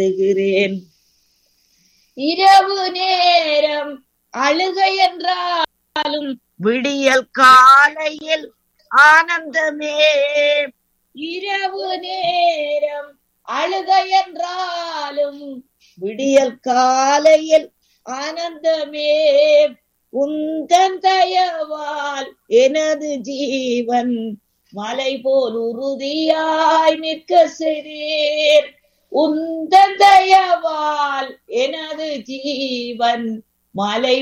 பாடுகிறேன் இரவு நேரம் அழுகை என்றாலும் விடியல் காலையில் ஆனந்தமே இரவு நேரம் அழுகை என்றாலும் விடியல் காலையில் ஆனந்தமே உந்தன் தயவால் எனது ஜீவன் மலை போல் உறுதியாய் நிற்க செய்தீர் உந்தன் தயவால் எனது ஜீவன் மலை